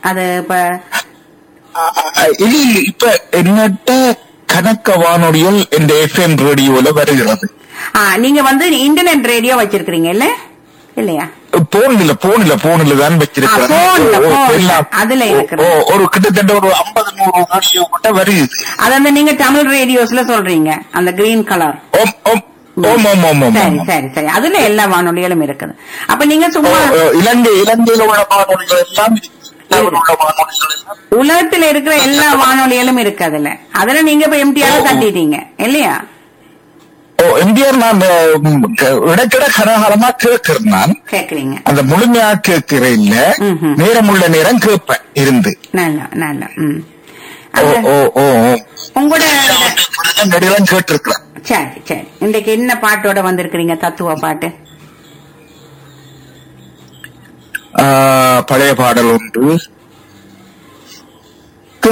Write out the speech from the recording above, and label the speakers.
Speaker 1: அது இப்ப
Speaker 2: இல்ல இல்ல இப்ப என்னட்ட கணக்க வானொலிகள் இந்த எஃப்எம் ரேடியோல வருகிறது
Speaker 1: ஆ, நீங்க வந்து இன்டர்நெட் ரேடியோ வச்சிருக்கீங்க இல்ல இல்லையா
Speaker 2: போன்ல போன்ல போன்ல தான் வச்சிருக்கிறேன்
Speaker 1: ஆ, போன்ல,
Speaker 2: ஓ,
Speaker 1: போன்ல.
Speaker 2: எல்லாம்
Speaker 1: அதுல
Speaker 2: ஓ,
Speaker 1: இருக்குது.
Speaker 2: ஓ, ஒரு கிட்டத்தட்ட ஒரு ஐம்பது நூறு ரேடியோ கிட்ட வருது
Speaker 1: அது அந்த நீங்க தமிழ் ரேடியோஸ்ல சொல்றீங்க அந்த கிரீன் கலர்
Speaker 2: ஓம் ஓம் ஓம் ஓம் ஓம் ஓம்
Speaker 1: சரி
Speaker 2: ஓம்.
Speaker 1: சரி சரி அதுல எல்லா வானொலிகளும் இருக்குது அப்ப நீங்க
Speaker 2: ஓ,
Speaker 1: சும்மா
Speaker 2: ஓ, இலங்கை இலங்கையில உள்ள வானொலிகள் எல்லாம் இருக்கு. இந்தியாவில் உள்ள வானொலிகள் எல்லாம்
Speaker 1: உலகத்துல இருக்கிற எல்லா வானொலிகளும் இருக்கு அதுல அதுல நீங்க இப்ப எம்டிஆர்
Speaker 2: ஓ.
Speaker 1: தட்டிட்டீங்க இல்லையா
Speaker 2: ஓ எம்ஜிஆர் நான் அந்த, ம், க- இடக்கிட கனகாலமா கேட்கிறேன் நான்
Speaker 1: கேக்குறீங்க
Speaker 2: அந்த முழுமையா கேட்கிறேன் இல்ல
Speaker 1: ம்ஹும்.
Speaker 2: நேரம் உள்ள நேரம் கேட்பேன் இருந்து
Speaker 1: நல்ல நல்ல ம்
Speaker 2: ஓ
Speaker 1: அது
Speaker 2: ஓ ஓ ஓ
Speaker 1: உங்களோட
Speaker 2: நடிகெல்லாம் கேட்டிருக்கிறேன்
Speaker 1: சரி சரி இன்றைக்கு என்ன பாட்டோட வந்திருக்கிறீங்க தத்துவ பாட்டு
Speaker 2: ஆ, பழைய பாடல் ஒன்று